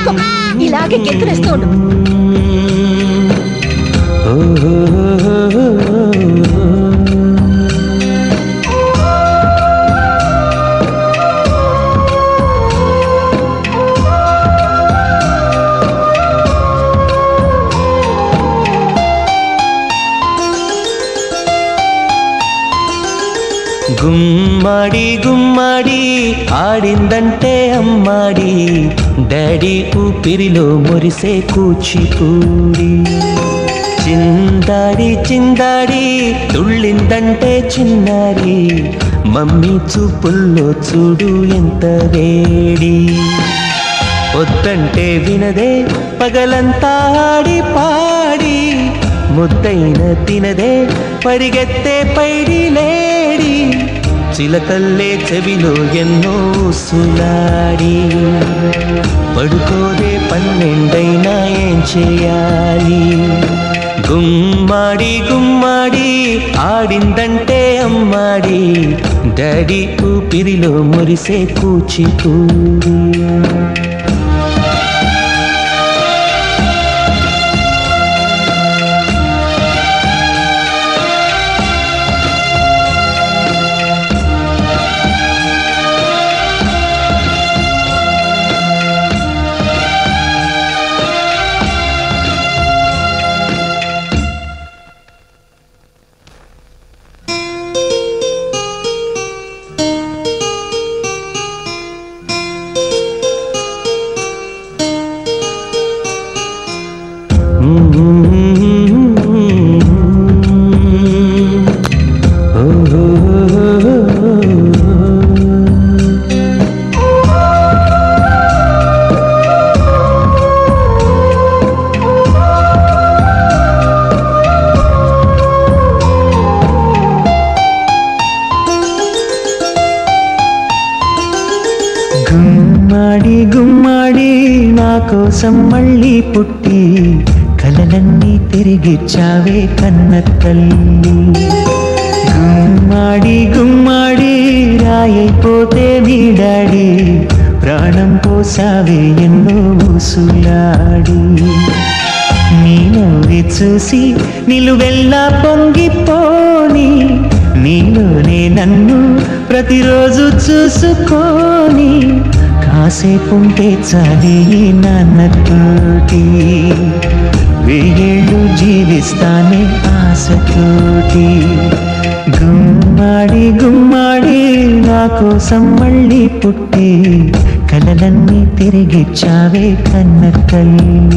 చూసుకో ఇలాగే గెంతులేస్తూ ఉండు గుమ్మడి గుమ్మడి ఆడిందంటే అమ్మాడి డాడీ ఊపిరిలో మురిసే కూచిపూడి చిందాడి చిందాడి తుళ్ళిందంటే చిన్నారి మమ్మీ చూపుల్లో చూడు ఎంత వేడి వద్దంటే వినదే పగలంతా ఆడి పాడి ముద్దైన తినదే పరిగెత్తే పైడి లేడి చిలకల్లే చెవిలో ఎన్నో సులాడి పడుకోదే పన్నెండైనా ఏం చేయాలి గుమ్మాడి గుమ్మాడి ఆడిందంటే అమ్మాడి డాడీ ఊపిరిలో మురిసే కూచిపూడి గుమ్మాడి గుమ్మాడి నా కోసం మళ్ళీ పుట్టి కలలన్నీ తిరిగిచ్చావే కన్న తల్లి గుమ్మాడి గుమ్మాడి రాయైపోతే వీడాడి ప్రాణం పోసావే ఎన్నో ఊసులాడి నీ నవ్వి చూసి నిలువెల్లా పొంగిపోని నీలోనే నన్ను ప్రతిరోజు చూసుకొని కాసేపుంటే చాలి నాన్నతోటి వెయ్యేళ్ళు జీవిస్తానే ఆశతోటి గుమ్మాడి గుమ్మాడి నా కోసం మళ్ళీ పుట్టి కలలన్నీ తిరిగిచ్చావే కన్న తల్లి